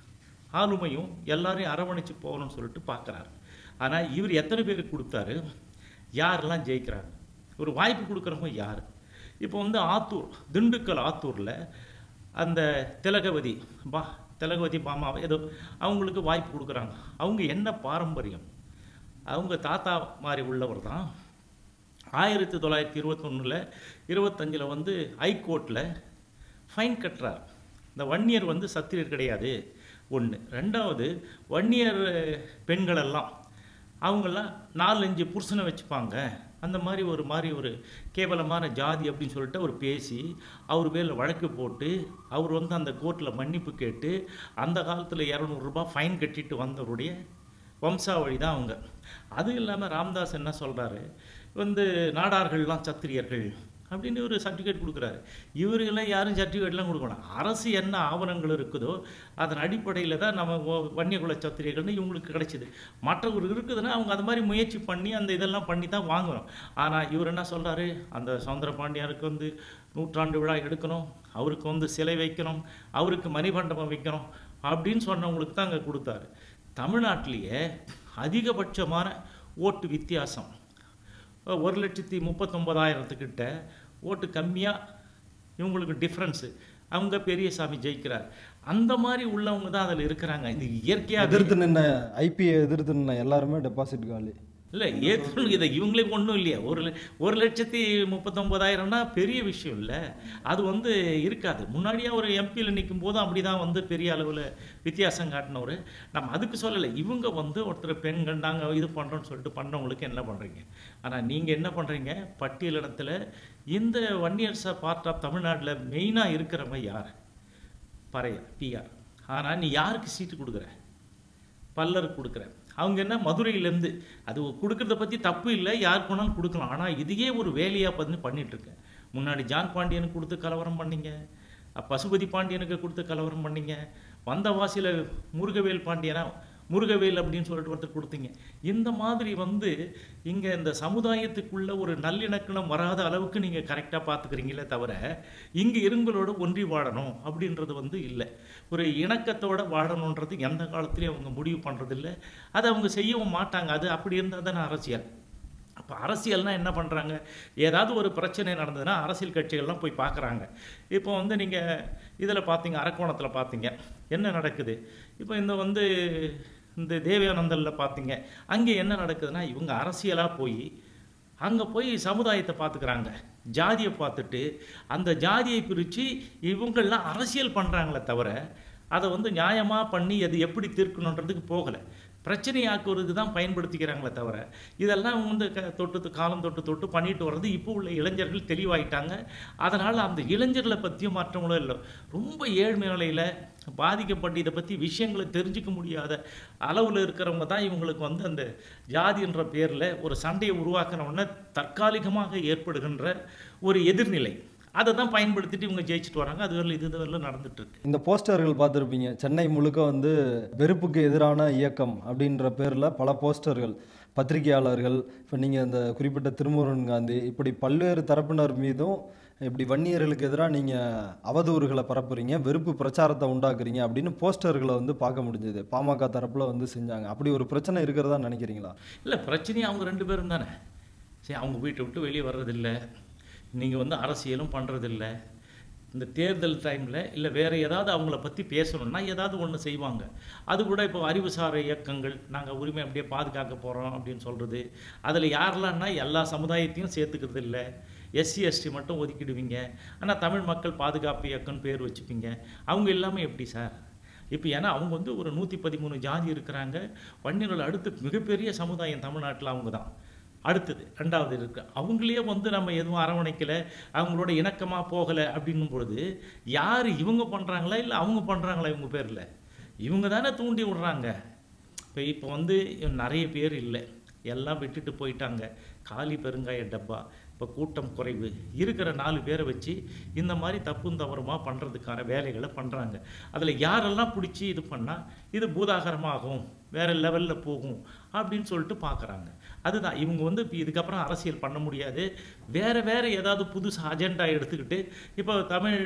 Speaker 1: ஆளுமையும் எல்லாரையும் அரவணைச்சு போகணும்னு சொல்லிட்டு பார்க்குறாரு ஆனால் இவர் எத்தனை பேருக்கு கொடுத்தாரு யாரெல்லாம் ஜெயிக்கிறாங்க ஒரு வாய்ப்பு கொடுக்குறவங்க யார் இப்போ வந்து ஆத்தூர் திண்டுக்கல் ஆத்தூரில் அந்த திலகவதி பா திலகவதி பாமா ஏதோ அவங்களுக்கு வாய்ப்பு கொடுக்குறாங்க அவங்க என்ன பாரம்பரியம் அவங்க தாத்தா மாதிரி உள்ளவர் தான் ஆயிரத்தி தொள்ளாயிரத்தி இருபத்தொன்னில் இருபத்தஞ்சில் வந்து ஹைகோர்ட்டில் ஃபைன் கட்டுறார் இந்த வன்னியர் வந்து சத்திரியர் கிடையாது ஒன்று ரெண்டாவது வன்னியர் பெண்களெல்லாம் அவங்கெல்லாம் நாலஞ்சு புருஷனை வச்சுப்பாங்க அந்த மாதிரி ஒரு மாதிரி ஒரு கேவலமான ஜாதி அப்படின்னு சொல்லிட்டு அவர் பேசி அவர் பேரில் வழக்கு போட்டு அவர் வந்து அந்த கோர்ட்டில் மன்னிப்பு கேட்டு அந்த காலத்தில் இரநூறுபா ஃபைன் கட்டிட்டு வந்தவருடைய வம்சாவழி தான் அவங்க அது இல்லாமல் ராம்தாஸ் என்ன சொல்கிறாரு வந்து நாடார்கள்லாம் சத்திரியர்கள் அப்படின்னு ஒரு சர்டிஃபிகேட் கொடுக்குறாரு இவருக்கெல்லாம் யாரும் சர்டிஃபிகேட்லாம் கொடுக்கணும் அரசு என்ன ஆவணங்கள் இருக்குதோ அதன் அடிப்படையில் தான் நம்ம ஓ- வன்னியகுல சத்திரியர்கள்னு இவங்களுக்கு கிடைச்சிது மற்றவர் இருக்குதுன்னா அவங்க அது மாதிரி முயற்சி பண்ணி அந்த இதெல்லாம் பண்ணி தான் வாங்குறோம் ஆனால் இவர் என்ன சொல்கிறாரு அந்த சவுந்தர பாண்டியாருக்கு வந்து நூற்றாண்டு விழா எடுக்கணும் அவருக்கு வந்து சிலை வைக்கணும் அவருக்கு மணிமண்டபம் வைக்கணும் அப்படின்னு சொன்னவங்களுக்கு தான் அங்கே கொடுத்தாரு தமிழ்நாட்டிலேயே அதிகபட்சமான ஓட்டு வித்தியாசம் ஒரு லட்சத்தி முப்பத்தொம்பதாயிரத்துக்கிட்ட ஓட்டு கம்மியாக இவங்களுக்கு டிஃப்ரென்ஸு அவங்க பெரியசாமி ஜெயிக்கிறார் அந்த மாதிரி உள்ளவங்க தான் அதில் இருக்கிறாங்க இது இயற்கையாக
Speaker 2: எதிர்த்து நின்ன ஐபியை எதிர்த்து நின்ன எல்லாருமே டெபாசிட் காலி
Speaker 1: இல்லை ஏற்றுக்கணும் இதை இவங்களே ஒன்றும் இல்லையா ஒரு ல- ஒரு லட்சத்தி முப்பத்தொம்பதாயிரம்னா பெரிய விஷயம் இல்லை அது வந்து இருக்காது முன்னாடியே ஒரு எம்பியில் நிற்கும் போதும் அப்படி தான் வந்து பெரிய அளவில் வித்தியாசம் காட்டினவர் நம்ம அதுக்கு சொல்லலை இவங்க வந்து ஒருத்தர் பெண்கள் நாங்கள் இது பண்ணுறோன்னு சொல்லிட்டு பண்ணவங்களுக்கு என்ன பண்ணுறீங்க ஆனால் நீங்கள் என்ன பண்ணுறீங்க பட்டியலிடத்தில் இந்த ஒன் இயர்ஸாக பார்ட் ஆஃப் தமிழ்நாட்டில் மெயினாக இருக்கிறவங்க யார் பறைய பிஆர் ஆனால் நீ யாருக்கு சீட்டு கொடுக்குற பல்லருக்கு கொடுக்குறேன் அவங்க என்ன மதுரையிலேருந்து அது கொடுக்கறத பற்றி தப்பு இல்லை யாருக்கு வேணாலும் கொடுக்கலாம் ஆனால் இதையே ஒரு வேலையாக பார்த்து பண்ணிட்டு இருக்கேன் முன்னாடி ஜான் பாண்டியனுக்கு கொடுத்து கலவரம் பண்ணீங்க அ, பசுபதி பாண்டியனுக்கு கொடுத்து கலவரம் பண்ணீங்க வந்தவாசியில் முருகவேல் பாண்டியனா முருகவேல் அப்படின்னு சொல்லிட்டு ஒருத்தர் கொடுத்தீங்க இந்த மாதிரி வந்து இங்கே இந்த சமுதாயத்துக்குள்ள ஒரு நல்லிணக்கணம் வராத அளவுக்கு நீங்கள் கரெக்டாக பார்த்துக்கிறீங்களே தவிர இங்கே இருங்களோட ஒன்றி வாழணும் அப்படின்றது வந்து இல்லை ஒரு இணக்கத்தோட வாழணுன்றது எந்த காலத்துலையும் அவங்க முடிவு பண்ணுறதில்ல அதை அவங்க செய்யவும் மாட்டாங்க அது அப்படி இருந்தால் தானே அரசியல் அப்போ அரசியல்னா என்ன பண்ணுறாங்க ஏதாவது ஒரு பிரச்சனை நடந்ததுன்னா அரசியல் கட்சிகள்லாம் போய் பார்க்குறாங்க இப்போ வந்து நீங்கள் இதில் பார்த்தீங்க அரக்கோணத்தில் பார்த்தீங்க என்ன நடக்குது இப்போ இந்த வந்து இந்த தேவயானந்தலில் பார்த்தீங்க அங்கே என்ன நடக்குதுன்னா இவங்க அரசியலாக போய் அங்கே போய் சமுதாயத்தை பார்த்துக்கிறாங்க ஜாதியை பார்த்துட்டு அந்த ஜாதியை பிரித்து இவங்கெல்லாம் அரசியல் பண்ணுறாங்களே தவிர அதை வந்து நியாயமாக பண்ணி அது எப்படி தீர்க்கணுன்றதுக்கு போகலை பிரச்சனையாக்குறதுக்கு தான் பயன்படுத்திக்கிறாங்களே தவிர இதெல்லாம் அவங்க வந்து க தொட்டு காலம் தொட்டு தொட்டு பண்ணிட்டு வர்றது இப்போ உள்ள இளைஞர்கள் தெளிவாயிட்டாங்க அதனால் அந்த இளைஞர்களை பற்றியும் மற்றவங்களும் இல்லை ரொம்ப ஏழ்மை நிலையில் பாதிக்கப்பட்டு இதை பற்றி விஷயங்களை தெரிஞ்சுக்க முடியாத அளவில் இருக்கிறவங்க தான் இவங்களுக்கு வந்து அந்த ஜாதின்ற பேரில் ஒரு சண்டையை உருவாக்கினவுடனே தற்காலிகமாக ஏற்படுகின்ற ஒரு எதிர்நிலை அதை தான் பயன்படுத்திட்டு இவங்க ஜெயிச்சுட்டு வராங்க அது வரல இது வரல நடந்துட்டு இருக்கு
Speaker 2: இந்த போஸ்டர்கள் பார்த்துருப்பீங்க சென்னை முழுக்க வந்து வெறுப்புக்கு எதிரான இயக்கம் அப்படின்ற பேரில் பல போஸ்டர்கள் பத்திரிகையாளர்கள் இப்போ நீங்கள் இந்த குறிப்பிட்ட திருமுருகன் காந்தி இப்படி பல்வேறு தரப்பினர் மீதும் இப்படி வன்னியர்களுக்கு எதிராக நீங்கள் அவதூறுகளை பரப்புறீங்க வெறுப்பு பிரச்சாரத்தை உண்டாக்குறீங்க அப்படின்னு போஸ்டர்களை வந்து பார்க்க முடிஞ்சது பாமக தரப்பில் வந்து செஞ்சாங்க அப்படி ஒரு பிரச்சனை இருக்கிறதா நினைக்கிறீங்களா
Speaker 1: இல்லை பிரச்சனையே அவங்க ரெண்டு பேரும் தானே சரி அவங்க வீட்டை விட்டு வெளியே வர்றதில்ல நீங்கள் வந்து அரசியலும் பண்ணுறதில்ல இந்த தேர்தல் டைமில் இல்லை வேறு ஏதாவது அவங்கள பற்றி பேசணும்னா ஏதாவது ஒன்று செய்வாங்க அது கூட இப்போ அறிவுசார இயக்கங்கள் நாங்கள் உரிமை அப்படியே பாதுகாக்க போகிறோம் அப்படின்னு சொல்கிறது அதில் யாரெல்லாம்னா எல்லா சமுதாயத்தையும் சேர்த்துக்கிறது இல்லை எஸ்சி எஸ்டி மட்டும் ஒதுக்கிடுவீங்க ஆனால் தமிழ் மக்கள் பாதுகாப்பு இயக்கம்னு பேர் வச்சுப்பீங்க அவங்க எல்லாமே எப்படி சார் இப்போ ஏன்னா அவங்க வந்து ஒரு நூற்றி பதிமூணு ஜாதி இருக்கிறாங்க வன்னியர்கள் அடுத்து மிகப்பெரிய சமுதாயம் தமிழ்நாட்டில் அவங்க தான் அடுத்தது ரெண்டாவது இருக்கு அவங்களே வந்து நம்ம எதுவும் அரவணைக்கலை அவங்களோட இணக்கமாக போகலை அப்படின்னும் பொழுது யார் இவங்க பண்ணுறாங்களா இல்லை அவங்க பண்ணுறாங்களா இவங்க பேரில் இவங்க தானே தூண்டி விடுறாங்க இப்போ இப்போ வந்து நிறைய பேர் இல்லை எல்லாம் விட்டுட்டு போயிட்டாங்க காலி பெருங்காய டப்பா இப்போ கூட்டம் குறைவு இருக்கிற நாலு பேரை வச்சு இந்த மாதிரி தப்பும் தவறுமா பண்ணுறதுக்கான வேலைகளை பண்ணுறாங்க அதில் யாரெல்லாம் பிடிச்சி இது பண்ணால் இது பூதாகரமாகும் வேறு லெவலில் போகும் அப்படின்னு சொல்லிட்டு பார்க்குறாங்க அதுதான் இவங்க வந்து இப்போ இதுக்கப்புறம் அரசியல் பண்ண முடியாது வேறு வேறு ஏதாவது புதுசு அஜெண்டா எடுத்துக்கிட்டு இப்போ தமிழ்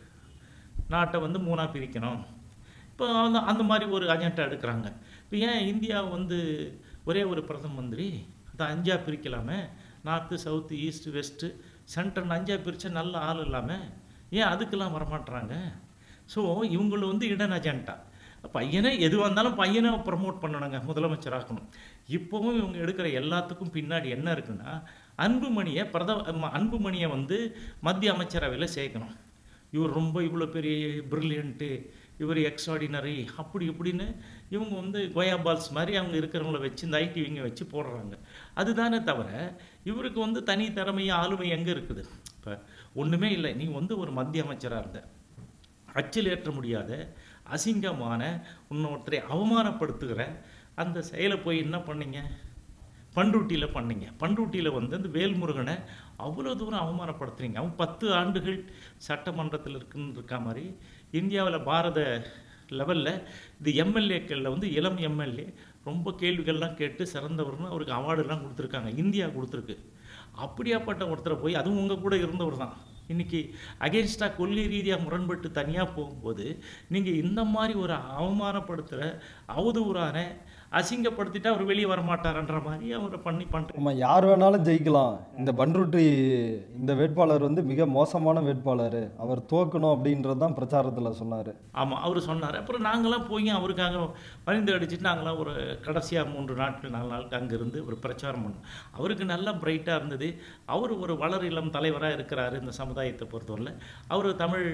Speaker 1: நாட்டை வந்து மூணாக பிரிக்கணும் இப்போ அந்த அந்த மாதிரி ஒரு அஜெண்டா எடுக்கிறாங்க இப்போ ஏன் இந்தியா வந்து ஒரே ஒரு பிரதம மந்திரி அதை அஞ்சா பிரிக்கலாமே நார்த்து சவுத்து ஈஸ்ட் வெஸ்ட்டு சென்டர்னு அஞ்சா பிரித்தா நல்ல ஆள் இல்லாமல் ஏன் அதுக்கெல்லாம் வரமாட்றாங்க ஸோ இவங்கள வந்து இடன் அஜெண்டா பையனை எதுவாக இருந்தாலும் பையனை ப்ரமோட் பண்ணணுங்க முதலமைச்சராக்கணும் இப்போவும் இவங்க எடுக்கிற எல்லாத்துக்கும் பின்னாடி என்ன இருக்குன்னா அன்புமணியை பிரதம அன்புமணியை வந்து மத்திய அமைச்சரவையில் சேர்க்கணும் இவர் ரொம்ப இவ்வளோ பெரிய ப்ரில்லியண்ட்டு இவர் எக்ஸ்ட்ராடினரி அப்படி இப்படின்னு இவங்க வந்து கோயா பால்ஸ் மாதிரி அவங்க இருக்கிறவங்கள வச்சு இந்த ஐடி விங்க வச்சு போடுறாங்க அதுதானே தவிர இவருக்கு வந்து தனி திறமை ஆளுமை எங்கே இருக்குது இப்போ ஒன்றுமே இல்லை நீ வந்து ஒரு மத்திய அமைச்சராக இருந்த அச்சில் ஏற்ற முடியாத அசிங்கமான இன்னொருத்தரை அவமானப்படுத்துகிற அந்த செயலை போய் என்ன பண்ணீங்க பண்ருட்டியில் பண்ணீங்க பண்ருட்டியில் வந்து அந்த வேல்முருகனை அவ்வளோ தூரம் அவமானப்படுத்துறீங்க அவன் பத்து ஆண்டுகள் சட்டமன்றத்தில் இருக்குன்னு இருக்கா மாதிரி இந்தியாவில் பாரத லெவலில் இது எம்எல்ஏக்களில் வந்து இளம் எம்எல்ஏ ரொம்ப கேள்விகள்லாம் கேட்டு சிறந்தவர்னு அவருக்கு அவார்டெல்லாம் கொடுத்துருக்காங்க இந்தியா கொடுத்துருக்கு அப்படியாப்பட்ட ஒருத்தரை போய் அதுவும் உங்கள் கூட இருந்தவர் தான் இன்னைக்கு அகேன்ஸ்டாக கொள்கை ரீதியாக முரண்பட்டு தனியாக போகும்போது நீங்கள் இந்த மாதிரி ஒரு அவமானப்படுத்துகிற அவதூறான அசிங்கப்படுத்திட்டு அவர் வெளியே வர மாட்டாருன்ற மாதிரி அவரை பண்ணி பண்ணுறாங்க
Speaker 2: நம்ம யார் வேணாலும் ஜெயிக்கலாம் இந்த பன்ருட்டி இந்த வேட்பாளர் வந்து மிக மோசமான வேட்பாளர் அவர் தோக்கணும் அப்படின்றது தான் பிரச்சாரத்தில் சொன்னார்
Speaker 1: ஆமாம் அவர் சொன்னார் அப்புறம் நாங்களாம் போய் அவருக்காக பரிந்து அடிச்சுட்டு நாங்களாம் ஒரு கடைசியாக மூன்று நாட்கள் நாலு நாளுக்கு அங்கே இருந்து ஒரு பிரச்சாரம் பண்ணோம் அவருக்கு நல்லா பிரைட்டாக இருந்தது அவர் ஒரு வளர் இளம் தலைவராக இருக்கிறாரு இந்த சமுதாயத்தை பொறுத்தவரையில் அவர் தமிழ்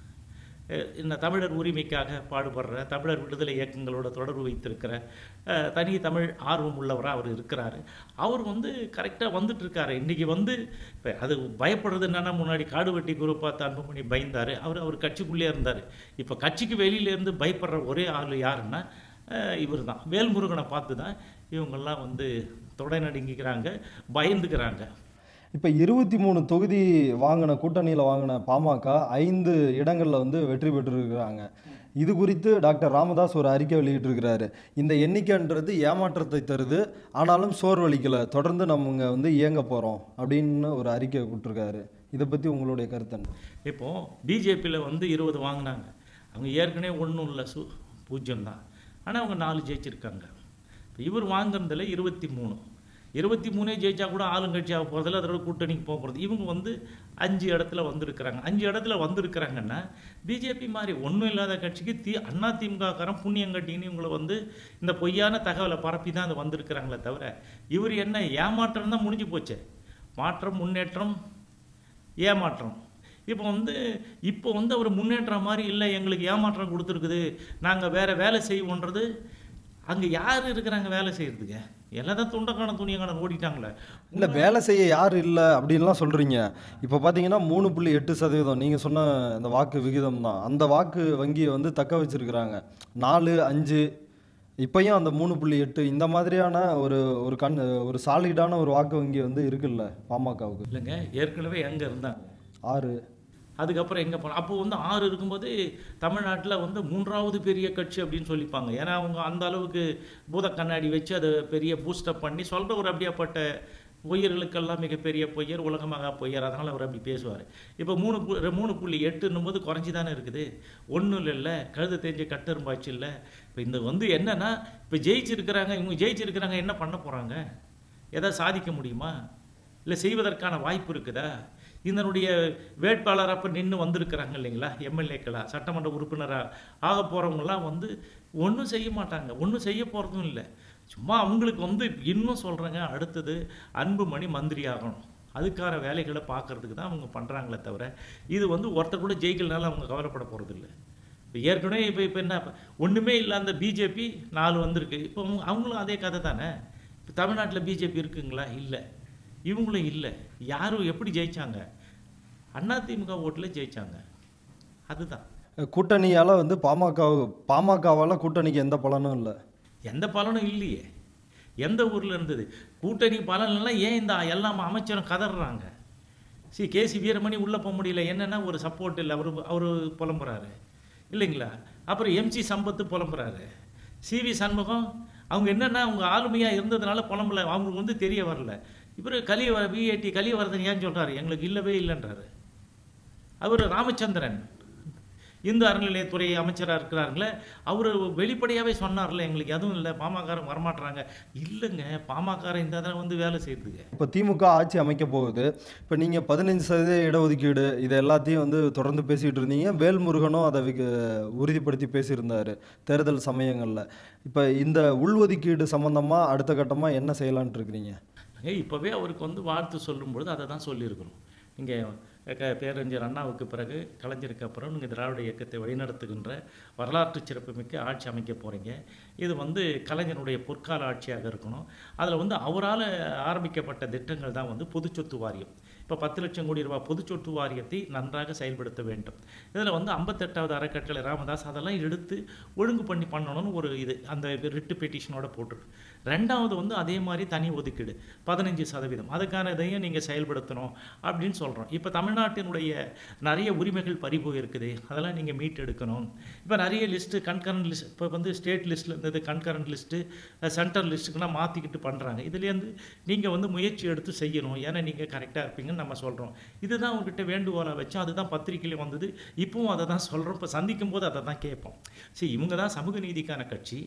Speaker 1: அஹ், இந்த தமிழர் உரிமைக்காக பாடுபடுற தமிழர் விடுதலை இயக்கங்களோட தொடர்பு வைத்திருக்கிற அஹ், தனி தமிழ் ஆர்வம் உள்ளவராக அவர் இருக்கிறாரு அவர் வந்து கரெக்டாக வந்துட்டு இருக்காரு இன்றைக்கி வந்து இப்போ அது பயப்படுறது என்னன்னா முன்னாடி காடுவெட்டி குரு பார்த்து அன்புமணி பயந்தார் அவர் அவர் கட்சிக்குள்ளே இருந்தார் இப்போ கட்சிக்கு வெளியிலேருந்து பயப்படுற ஒரே ஆள் யாருன்னா இவர் தான் வேல்முருகனை பார்த்து தான் இவங்கெல்லாம் வந்து தொடை நடுங்கிக்கிறாங்க பயந்துக்கிறாங்க
Speaker 2: இப்போ இருபத்தி மூணு தொகுதி வாங்கின கூட்டணியில் வாங்கின பாமக ஐந்து இடங்களில் வந்து வெற்றி பெற்றிருக்கிறாங்க இது குறித்து டாக்டர் ராமதாஸ் ஒரு அறிக்கை வெளியிட்டிருக்கிறாரு இந்த எண்ணிக்கைன்றது ஏமாற்றத்தை தருது ஆனாலும் சோர்வளிக்கலை தொடர்ந்து நம்ம வந்து இயங்க போகிறோம் அப்படின்னு ஒரு அறிக்கை விட்டுருக்காரு இதை பற்றி உங்களுடைய கருத்து என்ன
Speaker 1: இப்போது பிஜேபியில் வந்து இருபது வாங்கினாங்க அவங்க ஏற்கனவே ஒன்றும் இல்லை சு பூஜ்ஜியம் தான் ஆனால் அவங்க நாலு ஜெயிச்சிருக்காங்க இப்போ இவர் வாங்குறதுல இருபத்தி மூணு இருபத்தி மூணே ஜெயிச்சா கூட ஆளுங்கட்சியாக போகிறதில்ல அதோட கூட்டணிக்கு போக போகிறது இவங்க வந்து அஞ்சு இடத்துல வந்திருக்கிறாங்க அஞ்சு இடத்துல வந்திருக்கிறாங்கன்னா பிஜேபி மாதிரி ஒன்றும் இல்லாத கட்சிக்கு தி அண்ணா திமுகக்காரன் புண்ணியம் கட்டின்னு இவங்களை வந்து இந்த பொய்யான தகவலை பரப்பி தான் அது வந்திருக்கிறாங்களே தவிர இவர் என்ன ஏமாற்றம் தான் முடிஞ்சு போச்சே மாற்றம் முன்னேற்றம் ஏமாற்றம் இப்போ வந்து இப்போ வந்து அவர் முன்னேற்றம் மாதிரி இல்லை எங்களுக்கு ஏமாற்றம் கொடுத்துருக்குது நாங்கள் வேற வேலை செய்வோன்றது அங்கே யார் இருக்கிறாங்க வேலை செய்யறதுக்கு எல்லாம் தான் துண்டக்கான துணியக்கான ஓடிட்டாங்களே
Speaker 2: இல்லை வேலை செய்ய யார் இல்லை அப்படின்லாம் சொல்கிறீங்க இப்போ பார்த்தீங்கன்னா மூணு புள்ளி எட்டு சதவீதம் நீங்கள் சொன்ன இந்த வாக்கு விகிதம் தான் அந்த வாக்கு வங்கியை வந்து தக்க வச்சிருக்கிறாங்க நாலு அஞ்சு இப்பயும் அந்த மூணு புள்ளி எட்டு இந்த மாதிரியான ஒரு ஒரு கண் ஒரு சாலிடான ஒரு வாக்கு வங்கி வந்து இருக்குல்ல பாமகவுக்கு
Speaker 1: இல்லைங்க ஏற்கனவே எங்கே இருந்தாங்க
Speaker 2: ஆறு
Speaker 1: அதுக்கப்புறம் எங்கே போனோம் அப்போ வந்து ஆறு இருக்கும்போது தமிழ்நாட்டில் வந்து மூன்றாவது பெரிய கட்சி அப்படின்னு சொல்லிப்பாங்க ஏன்னா அவங்க அந்த அளவுக்கு பூத கண்ணாடி வச்சு அதை பெரிய பூஸ்டப் பண்ணி சொல்கிற ஒரு அப்படியாப்பட்ட பொய்யர்களுக்கெல்லாம் மிகப்பெரிய பொய்யர் உலகமாக பொய்யர் அதனால் அவர் அப்படி பேசுவார் இப்போ மூணு பு மூணு புள்ளி எட்டுன்னும் போது குறைஞ்சி தானே இருக்குது ஒன்றும் இல்லை கழுத தெரிஞ்ச கட்டெரும்பாச்சு இல்லை இப்போ இந்த வந்து என்னன்னா இப்போ ஜெயிச்சிருக்கிறாங்க இவங்க ஜெயிச்சிருக்கிறாங்க என்ன பண்ண போகிறாங்க எதாவது சாதிக்க முடியுமா இல்லை செய்வதற்கான வாய்ப்பு இருக்குதா இதனுடைய வேட்பாளர் அப்போ நின்று வந்திருக்கிறாங்க இல்லைங்களா எம்எல்ஏக்களா சட்டமன்ற உறுப்பினராக ஆக போகிறவங்களாம் வந்து ஒன்றும் செய்ய மாட்டாங்க ஒன்றும் செய்ய போகிறதும் இல்லை சும்மா அவங்களுக்கு வந்து இன்னும் சொல்கிறேங்க அடுத்தது அன்புமணி மந்திரி ஆகணும் அதுக்கான வேலைகளை பார்க்கறதுக்கு தான் அவங்க பண்ணுறாங்களே தவிர இது வந்து ஒருத்தர் கூட ஜெயிக்கலனால அவங்க கவலைப்பட போகிறதில்ல இப்போ ஏற்கனவே இப்போ இப்போ என்ன ஒன்றுமே இல்லை அந்த பிஜேபி நாலு வந்திருக்கு இப்போ அவங்க அவங்களும் அதே கதை தானே இப்போ தமிழ்நாட்டில் பிஜேபி இருக்குங்களா இல்லை இவங்களும் இல்லை யாரும் எப்படி ஜெயிச்சாங்க அதிமுக ஓட்டில் ஜெயிச்சாங்க அதுதான்
Speaker 2: கூட்டணியால் வந்து பாமக பாமகவால் கூட்டணிக்கு எந்த பலனும் இல்லை
Speaker 1: எந்த பலனும் இல்லையே எந்த ஊரில் இருந்தது கூட்டணி பலன்லாம் ஏன் இந்த எல்லாம் அமைச்சரும் கதறாங்க சி கேசி வீரமணி உள்ளே போக முடியல என்னன்னா ஒரு சப்போர்ட் இல்லை அவர் அவர் புலம்புறாரு இல்லைங்களா அப்புறம் எம்சி சம்பத்து புலம்புறாரு சிவி சண்முகம் அவங்க என்னென்னா அவங்க ஆளுமையாக இருந்ததுனால புலம்பல அவங்களுக்கு வந்து தெரிய வரல இவர் கலிவர விஐடி கலிவரதன் ஏன் சொல்கிறாரு எங்களுக்கு இல்லவே இல்லைன்றாரு அவர் ராமச்சந்திரன் இந்து அறநிலையத்துறை அமைச்சராக இருக்கிறாருங்களே அவர் வெளிப்படையாகவே சொன்னார்ல எங்களுக்கு எதுவும் இல்லை பாமகாரம் வரமாட்டுறாங்க இல்லைங்க பாமகாரம் இந்த தான் வந்து வேலை செய்யுதுங்க
Speaker 2: இப்போ திமுக ஆட்சி அமைக்க போகுது இப்போ நீங்கள் பதினஞ்சு சதவீத இடஒதுக்கீடு இது எல்லாத்தையும் வந்து தொடர்ந்து பேசிகிட்டு இருந்தீங்க வேல்முருகனும் அதை விக- உறுதிப்படுத்தி பேசியிருந்தார் தேர்தல் சமயங்களில் இப்போ இந்த உள்ஒதுக்கீடு சம்மந்தமாக அடுத்த கட்டமாக என்ன செய்யலான்ட்டு இருக்கிறீங்க
Speaker 1: ஏய் இப்போவே அவருக்கு வந்து வாழ்த்து சொல்லும்பொழுது அதை தான் சொல்லியிருக்கணும் நீங்கள் பேரறிஞர் அண்ணாவுக்கு பிறகு கலைஞருக்கு அப்புறம் நீங்கள் திராவிட இயக்கத்தை வழிநடத்துகின்ற வரலாற்று சிறப்புமிக்க ஆட்சி அமைக்க போகிறீங்க இது வந்து கலைஞருடைய பொற்கால ஆட்சியாக இருக்கணும் அதில் வந்து அவரால் ஆரம்பிக்கப்பட்ட திட்டங்கள் தான் வந்து பொதுச்சொத்து வாரியம் இப்போ பத்து லட்சம் கோடி ரூபாய் பொதுச்சொத்து வாரியத்தை நன்றாக செயல்படுத்த வேண்டும் இதில் வந்து ஐம்பத்தெட்டாவது அறக்கட்டளை ராமதாஸ் அதெல்லாம் எடுத்து ஒழுங்கு பண்ணி பண்ணணும்னு ஒரு இது அந்த ரிட்டு பெட்டிஷனோட போட்டிருக்கு ரெண்டாவது வந்து அதே மாதிரி தனி ஒதுக்கீடு பதினஞ்சு சதவீதம் அதுக்கான இதையும் நீங்கள் செயல்படுத்தணும் அப்படின்னு சொல்கிறோம் இப்போ தமிழ்நாட்டினுடைய நிறைய உரிமைகள் பறிபோய் இருக்குது அதெல்லாம் நீங்கள் மீட் எடுக்கணும் இப்போ நிறைய லிஸ்ட்டு கண்கரண்ட் லிஸ்ட் இப்போ வந்து ஸ்டேட் லிஸ்ட்டில் இருந்தது கண்கரண்ட் லிஸ்ட்டு சென்ட்ரல் லிஸ்ட்டுக்கெல்லாம் மாற்றிக்கிட்டு பண்ணுறாங்க இதுலேருந்து நீங்கள் வந்து முயற்சி எடுத்து செய்யணும் ஏன்னா நீங்கள் கரெக்டாக இருப்பீங்கன்னு நம்ம சொல்கிறோம் இதுதான் உங்ககிட்ட வேண்டுகோளாக வச்சோம் அதுதான் பத்திரிக்கையில் வந்தது இப்பவும் அதை தான் சொல்கிறோம் இப்போ சந்திக்கும் போது அதை தான் கேட்போம் சரி இவங்க தான் சமூக நீதிக்கான கட்சி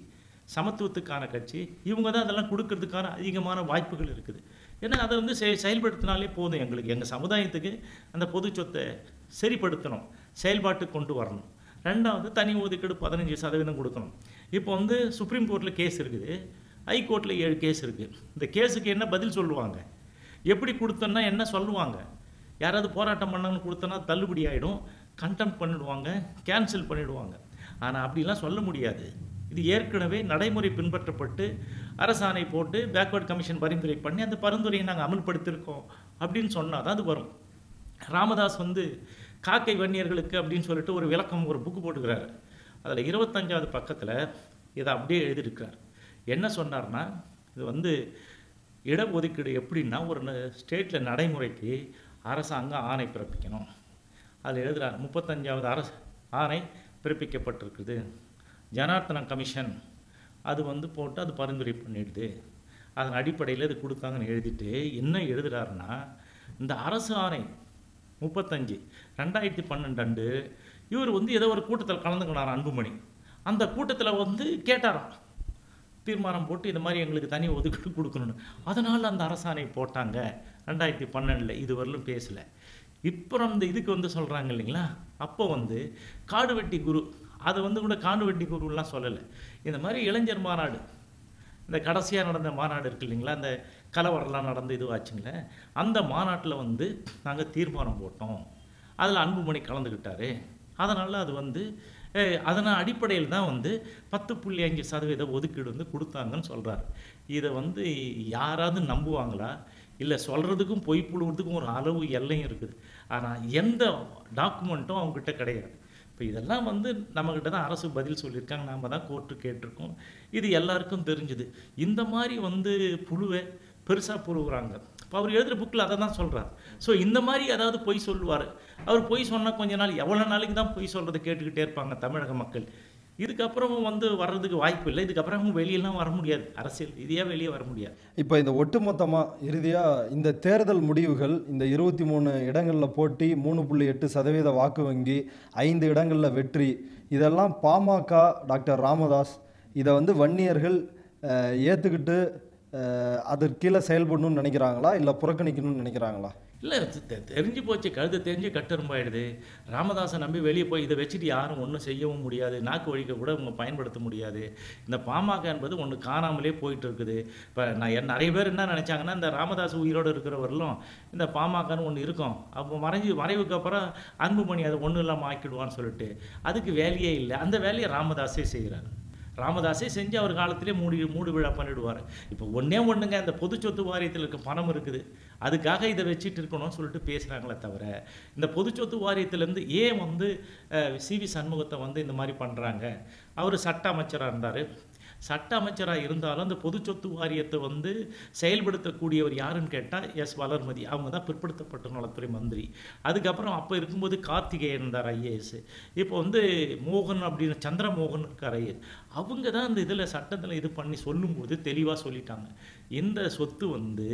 Speaker 1: சமத்துவத்துக்கான கட்சி இவங்க தான் அதெல்லாம் கொடுக்கறதுக்கான அதிகமான வாய்ப்புகள் இருக்குது ஏன்னா அதை வந்து செ செயல்படுத்தினாலே போதும் எங்களுக்கு எங்கள் சமுதாயத்துக்கு அந்த பொது சொத்தை சரிப்படுத்தணும் செயல்பாட்டுக்கு கொண்டு வரணும் ரெண்டாவது தனி ஒதுக்கீடு பதினஞ்சு சதவீதம் கொடுக்கணும் இப்போ வந்து சுப்ரீம் கோர்ட்டில் கேஸ் இருக்குது ஹை கோர்ட்டில் ஏழு கேஸ் இருக்குது இந்த கேஸுக்கு என்ன பதில் சொல்லுவாங்க எப்படி கொடுத்தோன்னா என்ன சொல்லுவாங்க யாராவது போராட்டம் பண்ணணும்னு கொடுத்தோன்னா தள்ளுபடி ஆகிடும் கண்டெம்ட் பண்ணிடுவாங்க கேன்சல் பண்ணிடுவாங்க ஆனால் அப்படிலாம் சொல்ல முடியாது இது ஏற்கனவே நடைமுறை பின்பற்றப்பட்டு அரசாணை போட்டு பேக்வர்ட் கமிஷன் பரிந்துரை பண்ணி அந்த பரிந்துரையை நாங்கள் அமல்படுத்தியிருக்கோம் அப்படின்னு சொன்னால் தான் அது வரும் ராமதாஸ் வந்து காக்கை வன்னியர்களுக்கு அப்படின்னு சொல்லிட்டு ஒரு விளக்கம் ஒரு புக்கு போட்டுக்கிறாரு அதில் இருபத்தஞ்சாவது பக்கத்தில் இதை அப்படியே எழுதியிருக்கிறார் என்ன சொன்னார்னா இது வந்து இடஒதுக்கீடு எப்படின்னா ஒரு ஸ்டேட்டில் நடைமுறைக்கு அரசாங்கம் ஆணை பிறப்பிக்கணும் அதில் எழுதுகிறார் முப்பத்தஞ்சாவது அரசு ஆணை பிறப்பிக்கப்பட்டிருக்குது ஜனார்த்தன கமிஷன் அது வந்து போட்டு அது பரிந்துரை பண்ணிடுது அதன் அடிப்படையில் இது கொடுத்தாங்கன்னு எழுதிட்டு என்ன எழுதுறாருன்னா இந்த அரசு ஆணை முப்பத்தஞ்சு ரெண்டாயிரத்தி பன்னெண்டு அண்டு இவர் வந்து ஏதோ ஒரு கூட்டத்தில் கலந்துக்கினார் அன்புமணி அந்த கூட்டத்தில் வந்து கேட்டாராம் தீர்மானம் போட்டு இந்த மாதிரி எங்களுக்கு தனி ஒதுக்கீடு கொடுக்கணும்னு அதனால் அந்த அரசாணை போட்டாங்க ரெண்டாயிரத்தி பன்னெண்டில் இது வரலும் பேசலை இப்போ அந்த இதுக்கு வந்து சொல்கிறாங்க இல்லைங்களா அப்போ வந்து காடு வெட்டி குரு அதை வந்து கூட காடு வெட்டி குருலாம் சொல்லலை இந்த மாதிரி இளைஞர் மாநாடு இந்த கடைசியாக நடந்த மாநாடு இருக்கு இல்லைங்களா அந்த கலவரெல்லாம் நடந்து இதுவாச்சுங்களே அந்த மாநாட்டில் வந்து நாங்கள் தீர்மானம் போட்டோம் அதில் அன்புமணி கலந்துக்கிட்டாரு அதனால் அது வந்து அஹ், அதன் அடிப்படையில் தான் வந்து பத்து புள்ளி அஞ்சு சதவீத ஒதுக்கீடு வந்து கொடுத்தாங்கன்னு சொல்கிறார் இதை வந்து யாராவது நம்புவாங்களா இல்லை சொல்கிறதுக்கும் பொய் புழுவுறதுக்கும் ஒரு அளவு எல்லையும் இருக்குது ஆனால் எந்த டாக்குமெண்ட்டும் அவங்ககிட்ட கிடையாது இப்போ இதெல்லாம் வந்து நம்மக்கிட்ட தான் அரசு பதில் சொல்லியிருக்காங்க நாம தான் கோர்ட்டு கேட்டிருக்கோம் இது எல்லாருக்கும் தெரிஞ்சுது இந்த மாதிரி வந்து புழுவை பெருசாக புழுவுறாங்க இப்போ அவர் எழுதுகிற புக்கில் அதை தான் சொல்கிறார் ஸோ இந்த மாதிரி ஏதாவது பொய் சொல்லுவார் அவர் பொய் சொன்னால் கொஞ்ச நாள் எவ்வளோ நாளைக்கு தான் பொய் சொல்கிறத கேட்டுக்கிட்டே இருப்பாங்க தமிழக மக்கள் இதுக்கப்புறமும் வந்து வர்றதுக்கு வாய்ப்பு இல்லை இதுக்கப்புறம் வெளியெல்லாம் வர முடியாது அரசியல் இதையே வெளியே வர முடியாது
Speaker 2: இப்போ இந்த ஒட்டுமொத்தமாக இறுதியாக இந்த தேர்தல் முடிவுகள் இந்த இருபத்தி மூணு இடங்களில் போட்டி மூணு புள்ளி எட்டு சதவீத வாக்கு வங்கி ஐந்து இடங்களில் வெற்றி இதெல்லாம் பாமக டாக்டர் ராமதாஸ் இதை வந்து வன்னியர்கள் அஹ், ஏத்துக்கிட்டு அஹ், அதற்கு கீழே செயல்படணும்னு நினைக்கிறாங்களா இல்லை புறக்கணிக்கணும்னு நினைக்கிறாங்களா
Speaker 1: இல்லை தெரிஞ்சு போச்சு கழுத்து தெரிஞ்சு கட்டெரும்பாயிடுது ராமதாஸை நம்பி வெளியே போய் இதை வச்சுட்டு யாரும் ஒன்றும் செய்யவும் முடியாது நாக்கு வழிக்க கூட அவங்க பயன்படுத்த முடியாது இந்த பாமக என்பது ஒன்று காணாமலே போயிட்டு இருக்குது இப்போ நான் என் நிறைய பேர் என்ன நினச்சாங்கன்னா இந்த ராமதாஸ் உயிரோடு இருக்கிறவர்களும் இந்த பாமகன்னு ஒன்று இருக்கும் அப்போ மறைஞ்சு மறைவுக்கு அப்புறம் அன்புமணி அதை ஒன்றும் இல்லாமல் ஆக்கிடுவான்னு சொல்லிட்டு அதுக்கு வேலையே இல்லை அந்த வேலையை ராமதாஸே செய்கிறார் ராமதாஸே செஞ்சு அவர் காலத்திலே மூடி மூடு விழா பண்ணிடுவார் இப்போ ஒன்றே ஒன்றுங்க இந்த பொது சொத்து வாரியத்தில் இருக்க பணம் இருக்குது அதுக்காக இதை வச்சுட்டு இருக்கணும்னு சொல்லிட்டு பேசுகிறாங்களே தவிர இந்த பொது சொத்து வாரியத்திலேருந்து ஏன் வந்து சிவி சண்முகத்தை வந்து இந்த மாதிரி பண்ணுறாங்க அவர் சட்ட அமைச்சராக இருந்தார் சட்ட அமைச்சராக இருந்தாலும் அந்த பொது சொத்து வாரியத்தை வந்து செயல்படுத்தக்கூடியவர் யாருன்னு கேட்டால் எஸ் வளர்மதி அவங்க தான் பிற்படுத்தப்பட்ட நலத்துறை மந்திரி அதுக்கப்புறம் அப்போ இருக்கும்போது கார்த்திகேயன் இருந்தார் ஐஏஎஸ் இப்போ வந்து மோகன் அப்படின்னு சந்திரமோகன் இருக்கார் ஐஏஎஸ் அவங்க தான் அந்த இதில் சட்டத்தில் இது பண்ணி சொல்லும்போது தெளிவாக சொல்லிட்டாங்க இந்த சொத்து வந்து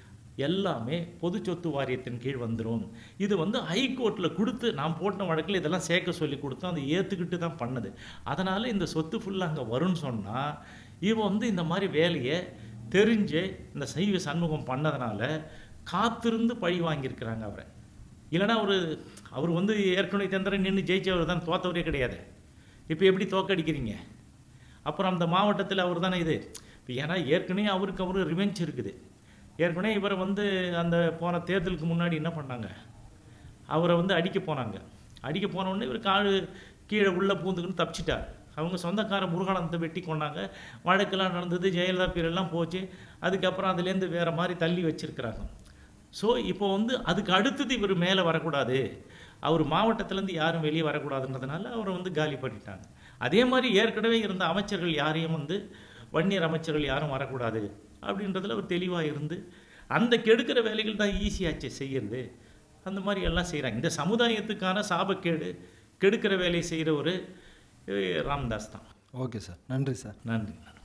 Speaker 1: எல்லாமே பொது சொத்து வாரியத்தின் கீழ் வந்துடும் இது வந்து ஹைகோர்ட்டில் கொடுத்து நான் போட்ட வழக்கில் இதெல்லாம் சேர்க்க சொல்லி கொடுத்தோம் அதை ஏற்றுக்கிட்டு தான் பண்ணுது அதனால் இந்த சொத்து ஃபுல்லாக அங்கே வரும்னு சொன்னால் இவன் வந்து இந்த மாதிரி வேலையை தெரிஞ்சு இந்த சைவ சண்முகம் பண்ணதுனால காத்திருந்து பழி வாங்கியிருக்கிறாங்க அவரை இல்லைன்னா ஒரு அவர் வந்து ஏற்கனவே தந்திரன் நின்று ஜெயிச்சவர் தான் தோத்தவரே கிடையாது இப்போ எப்படி தோக்கடிக்கிறீங்க அப்புறம் அந்த மாவட்டத்தில் அவர் தானே இது இப்போ ஏன்னா ஏற்கனவே அவருக்கு அவரு ரிவெஞ்ச் இருக்குது ஏற்கனவே இவரை வந்து அந்த போன தேர்தலுக்கு முன்னாடி என்ன பண்ணாங்க அவரை வந்து அடிக்க போனாங்க அடிக்க போன உடனே இவர் காடு கீழே உள்ளே பூந்துக்குன்னு தப்பிச்சிட்டார் அவங்க சொந்தக்கார முருகானந்தத்தை வெட்டி கொண்டாங்க வழக்கெல்லாம் நடந்தது ஜெயலலிதா பீரியட்லாம் போச்சு அதுக்கப்புறம் அதுலேருந்து வேறு மாதிரி தள்ளி வச்சிருக்கிறாங்க ஸோ இப்போ வந்து அதுக்கு அடுத்தது இவர் மேலே வரக்கூடாது அவர் மாவட்டத்திலேருந்து யாரும் வெளியே வரக்கூடாதுன்றதுனால அவரை வந்து காலி பண்ணிட்டாங்க அதே மாதிரி ஏற்கனவே இருந்த அமைச்சர்கள் யாரையும் வந்து வன்னியர் அமைச்சர்கள் யாரும் வரக்கூடாது அப்படின்றதுல அவர் தெளிவாக இருந்து அந்த கெடுக்கிற வேலைகள் தான் ஈஸியாச்சு செய்யறது அந்த மாதிரி எல்லாம் செய்கிறாங்க இந்த சமுதாயத்துக்கான சாபக்கேடு கெடுக்கிற வேலையை செய்கிற ஒரு ராம்தாஸ் தான்
Speaker 2: ஓகே சார் நன்றி சார்
Speaker 1: நன்றி